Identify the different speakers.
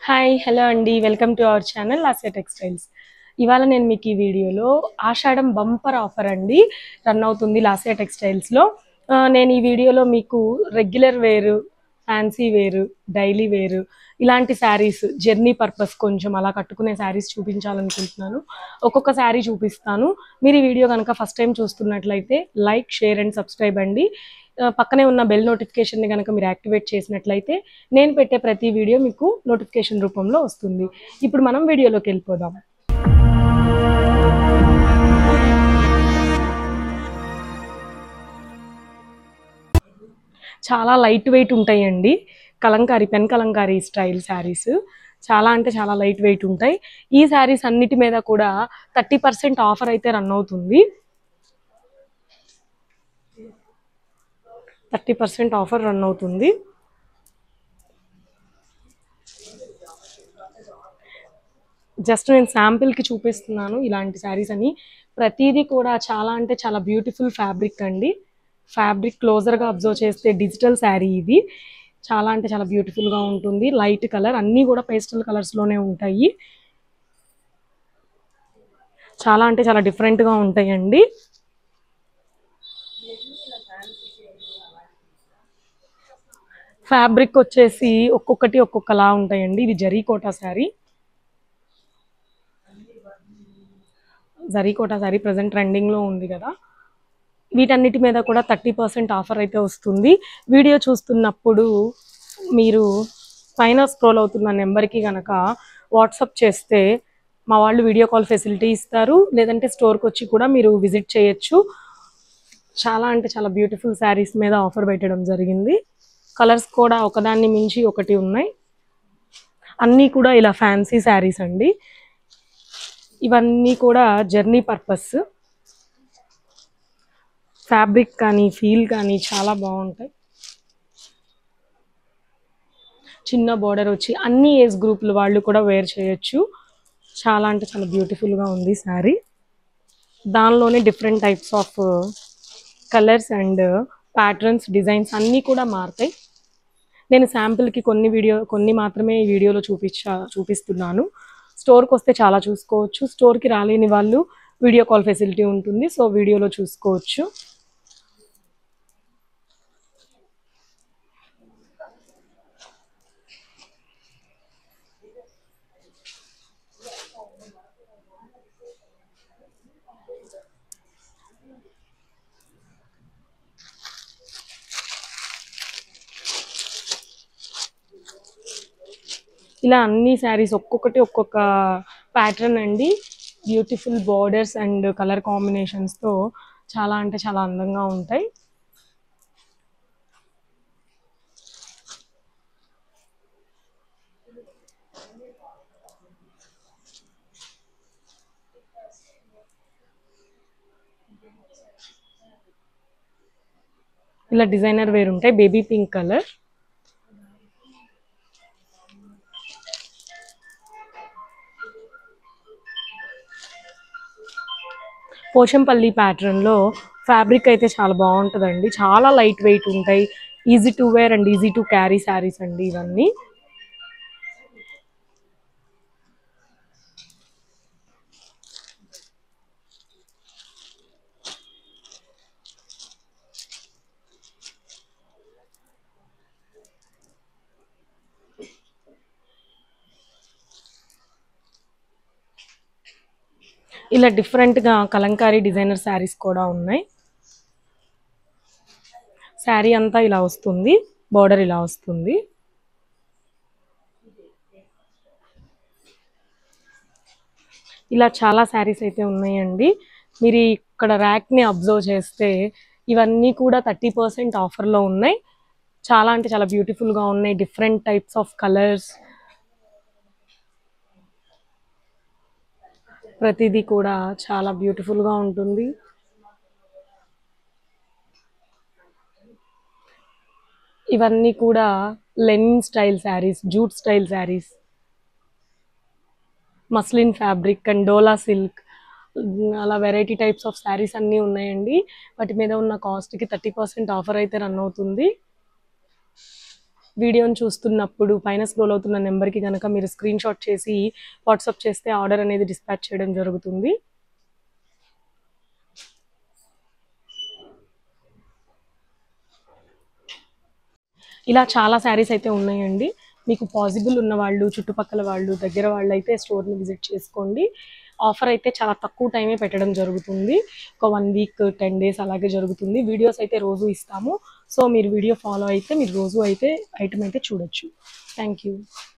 Speaker 1: hi hello అండి welcome to our channel Lasya textiles ఇవాళ నేను మీకు ఈ వీడియోలో ఆషాఢం బంపర్ ఆఫర్ అండి రన్ అవుతుంది లాస్య టెక్స్టైల్స్లో ఆ, నేను ఈ వీడియోలో మీకు రెగ్యులర్ వేరు ఫ్యాన్సీ వేరు డైలీ వేరు ఇలాంటి శారీస్ జర్నీ పర్పస్ కొంచెం అలా కట్టుకునే శారీస్ చూపించాలనుకుంటున్నాను ఒక్కొక్క శారీ చూపిస్తాను మీరు ఈ వీడియో కనుక ఫస్ట్ టైం చూస్తున్నట్లయితే లైక్ షేర్ అండ్ సబ్స్క్రైబ్ అండి ఆ, పక్కనే ఉన్న బెల్ నోటిఫికేషన్ని కనుక మీరు యాక్టివేట్ చేసినట్లయితే నేను పెట్టే ప్రతి వీడియో మీకు నోటిఫికేషన్ రూపంలో వస్తుంది ఇప్పుడు మనం వీడియోలోకి వెళ్ళిపోదాం చాలా లైట్ వెయిట్ ఉంటాయండి కలంకారీ పెన్ కలంకారీ స్టైల్ శారీస్ చాలా అంటే చాలా లైట్ వెయిట్ ఉంటాయి ఈ శారీస్ అన్నిటి మీద కూడా థర్టీ పర్సెంట్ ఆఫర్ అయితే రన్ అవుతుంది థర్టీ పర్సెంట్ ఆఫర్ రన్ అవుతుంది జస్ట్ నేను శాంపిల్కి చూపిస్తున్నాను ఇలాంటి శారీస్ అని ప్రతిదీ కూడా చాలా అంటే చాలా బ్యూటిఫుల్ ఫ్యాబ్రిక్ అండి ఫ్యాబ్రిక్ క్లోజర్గా అబ్జర్వ్ చేస్తే డిజిటల్ శారీ ఇది చాలా అంటే చాలా బ్యూటిఫుల్గా ఉంటుంది లైట్ కలర్ అన్నీ కూడా పేస్టల్ కలర్స్లోనే ఉంటాయి చాలా అంటే చాలా డిఫరెంట్గా ఉంటాయండి ఫ్యాబ్రిక్ వచ్చేసి ఒక్కొక్కటి ఒక్కొక్కలా ఉంటాయండి ఇది జరీ కోటా శారీ జరీ కోటా శారీ ప్రజెంట్ ట్రెండింగ్లో ఉంది కదా వీటన్నిటి మీద కూడా థర్టీ పర్సెంట్ ఆఫర్ అయితే వస్తుంది వీడియో చూస్తున్నప్పుడు మీరు పైన స్క్రోల్ అవుతున్న నెంబర్కి కనుక వాట్సాప్ చేస్తే మా వాళ్ళు వీడియో కాల్ ఫెసిలిటీ ఇస్తారు లేదంటే స్టోర్కి వచ్చి కూడా మీరు విజిట్ చేయొచ్చు చాలా అంటే చాలా బ్యూటిఫుల్ శారీస్ మీద ఆఫర్ పెట్టడం జరిగింది కలర్స్ కూడా ఒకదాన్ని మించి ఒకటి ఉన్నాయి అన్నీ కూడా ఇలా ఫ్యాన్సీ శారీస్ అండి ఇవన్నీ కూడా జర్నీ పర్పస్ ఫ్యాబ్రిక్ కానీ ఫీల్ కానీ చాలా బాగుంటాయి చిన్న బార్డర్ వచ్చి అన్ని ఏజ్ గ్రూపుల వాళ్ళు కూడా వేర్ చేయొచ్చు చాలా అంటే చాలా బ్యూటిఫుల్గా ఉంది శారీ దానిలోనే different types of colours and patterns designs అన్నీ కూడా మారుతాయి నేను శాంపిల్కి కొన్ని వీడియో కొన్ని మాత్రమే ఈ వీడియోలో చూపించా చూపిస్తున్నాను స్టోర్కి వస్తే చాలా చూసుకోవచ్చు స్టోర్కి రాలేని వాళ్ళు వీడియో కాల్ ఫెసిలిటీ ఉంటుంది సో వీడియోలో చూసుకోవచ్చు ఇలా అన్ని శారీస్ ఒక్కొక్కటి ఒక్కొక్క ప్యాటర్న్ అండి బ్యూటిఫుల్ బార్డర్స్ అండ్ కలర్ కాంబినేషన్స్తో చాలా అంటే చాలా అందంగా ఉంటాయి ఇలా డిజైనర్ వేర్ ఉంటాయి బేబీ పింక్ కలర్ పోషంపల్లి ప్యాటర్న్లో ఫ్యాబ్రిక్ అయితే చాలా బాగుంటుందండి చాలా లైట్ వెయిట్ ఉంటాయి easy to wear and easy to carry sarees అండి ఇవన్నీ ఇలా డిఫరెంట్గా కలంకారీ డిజైనర్ శారీస్ కూడా ఉన్నాయి శారీ అంతా ఇలా వస్తుంది బార్డర్ ఇలా వస్తుంది ఇలా చాలా శారీస్ అయితే ఉన్నాయండి మీరు ఇక్కడ ర్యాక్ని అబ్జర్వ్ చేస్తే ఇవన్నీ కూడా థర్టీ పర్సెంట్ ఆఫర్లో ఉన్నాయి చాలా అంటే చాలా బ్యూటిఫుల్గా ఉన్నాయి డిఫరెంట్ టైప్స్ ఆఫ్ కలర్స్ ప్రతిదీ కూడా చాలా బ్యూటిఫుల్గా ఉంటుంది ఇవన్నీ కూడా linen style sarees jute style sarees muslin fabric and dola silk అలా వెరైటీ టైప్స్ ఆఫ్ శారీస్ అన్నీ ఉన్నాయండి వాటి మీద ఉన్న కాస్ట్కి థర్టీ పర్సెంట్ ఆఫర్ అయితే రన్ అవుతుంది వీడియోని చూస్తున్నప్పుడు పైన స్క్రోల్ అవుతున్న నెంబర్కి కనుక మీరు స్క్రీన్ షాట్ చేసి వాట్సాప్ చేస్తే ఆర్డర్ అనేది డిస్పాచ్ చేయడం జరుగుతుంది ఇలా చాలా శారీస్ అయితే ఉన్నాయండి మీకు పాసిబుల్ ఉన్న వాళ్ళు చుట్టుపక్కల వాళ్ళు దగ్గర వాళ్ళు అయితే స్టోర్ని విజిట్ చేసుకోండి ఆఫర్ అయితే చాలా తక్కువ టైమే పెట్టడం జరుగుతుంది ఒక వన్ వీక్ టెన్ డేస్ అలాగే జరుగుతుంది వీడియోస్ అయితే రోజు ఇస్తాము సో మీరు వీడియో ఫాలో అయితే మీరు రోజు అయితే ఐటమ్ అయితే చూడొచ్చు థ్యాంక్ యూ